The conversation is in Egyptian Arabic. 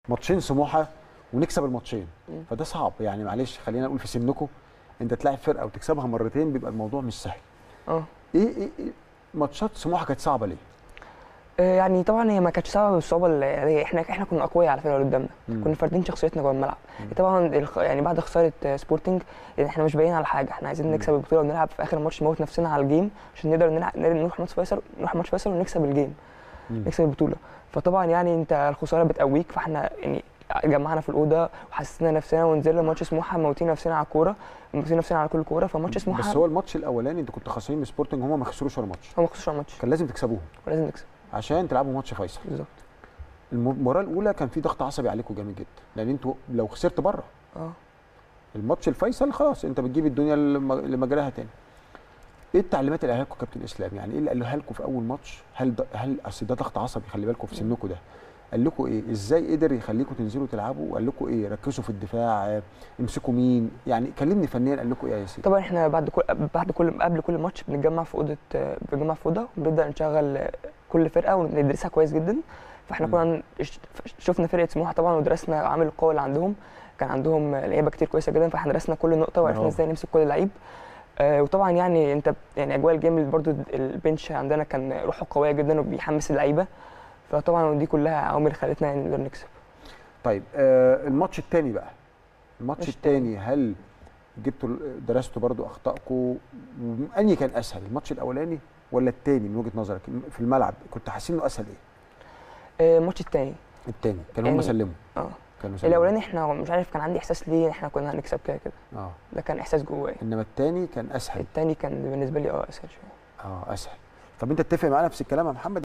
ماتشين سموحه ونكسب الماتشين فده صعب يعني معلش خلينا نقول في سنكم انت تلاعب فرقه وتكسبها مرتين بيبقى الموضوع مش سهل اه ايه ايه, إيه ماتشات سموحه كانت صعبه ليه آه، يعني طبعا هي ما كانتش صعبه بالصعوبه اللي- يعني احنا احنا كنا اقوياء على فكره اللي قدامنا مم. كنا فاردين شخصيتنا جوه الملعب مم. طبعا الخ- يعني بعد خساره آه، سبورتنج يعني احنا مش باين على حاجه احنا عايزين مم. نكسب البطوله ونلعب في اخر الماتش نموت نفسنا على الجيم عشان نقدر نلعب نقدر نروح ماتش فيصل نروح ماتش فيصل ونكسب الجيم مم. نكسب البطوله فطبعا يعني انت الخساره بتقويك فاحنا يعني جمعنا في الاوضه وحسسنا نفسنا ونزلنا ماتش سموحه موتين نفسنا على الكوره موتين نفسنا على كل كوره فماتش سموحه بس هو الماتش الاولاني انتوا كنتوا خاسرين من سبورتنج هم ما خسروش ولا ماتش هو ما خسروش على الماتش كان لازم تكسبوهم ولازم نكسب عشان تلعبوا ماتش فيصل بالظبط المباراه الاولى كان في ضغط عصبي عليكم جامد جدا لان انتوا لو خسرت بره اه الماتش الفيصل خلاص انت بتجيب الدنيا لم- لمجراها تاني ايه التعليمات اللي قالها لكم كابتن اسلام يعني ايه اللي قالها لكم في اول ماتش هل ده هل اصل ده ضغط عصبي خلي بالكم في سنكم ده قال لكم ايه ازاي قدر يخليكم تنزلوا تلعبوا وقال لكم ايه ركزوا في الدفاع آه، امسكوا مين يعني كلمني فنيا قال لكم ايه يا ياسين طبعا احنا بعد كل بعد كل قبل كل ماتش بنتجمع في اوضه بنتجمع في اوضه ونبدا نشغل كل فرقه وندرسها كويس جدا فاحنا مم. كنا ش- شفنا فرقه سموحه طبعا ودرسنا عامل القوه اللي عندهم كان عندهم لعيبه كتير كويسه جدا فاحنا درسنا كل نقطه وعرفنا برافو. ازاي نمسك كل لعيب آه وطبعا يعني انت يعني اجواء الجيم برضو البنش عندنا كان روحه قويه جدا وبيحمس اللعيبه فطبعا دي كلها عوامل خلتنا يعني نقدر نكسب طيب آه الماتش الثاني بقى الماتش الماتش الثاني هل جبتوا درستوا برضو اخطائكم انهي كان اسهل الماتش الاولاني ولا الثاني من وجهه نظرك في الملعب كنت حاسين انه اسهل ايه آه، الماتش الثاني الثاني كانوا هم يعني- سلموا اه كانوا سلموا الاولاني احنا مش عارف كان عندي احساس ليه احنا كنا هنكسب كده كده اه ده كان احساس جوايا انما الثاني كان اسهل التاني كان بالنسبه لي اه اسهل شويه اه اسهل طب انت تتفق معانا نفس الكلام يا محمد